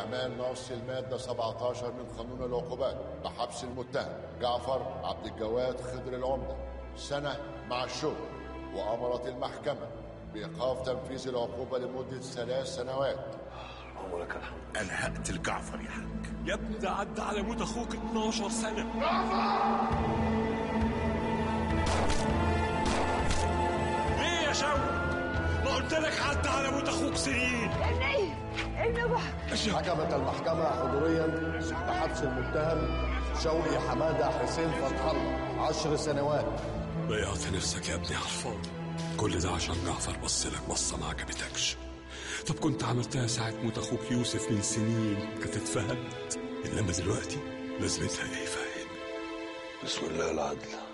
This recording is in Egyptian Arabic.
إعمال نص المادة 17 من قانون العقوبات بحبس المتهم جعفر عبد الجواد خضر العمدة سنة مع الشغل وأمرت المحكمة بإيقاف تنفيذ العقوبة لمدة ثلاث سنوات اللهم لك الحمد انا هقتل جعفر يا حاج يا ابني ده عدى على موت اخوك 12 سنه ليه يا شوقي ما قلت لك عدى على موت اخوك سنين ابني ابني بقى حكمت المحكمة حضوريا بحبس المتهم شوقي حمادة حسين فتح الله عشر سنوات ضيعت نفسك يا ابني على الفاضي كل ده عشان جعفر بص لك بصه ما عجبتكش طب كنت عملتها ساعة موت اخوك يوسف من سنين كانت اتفهمت انما دلوقتي لازمتها ايه فاهم بسم الله العدل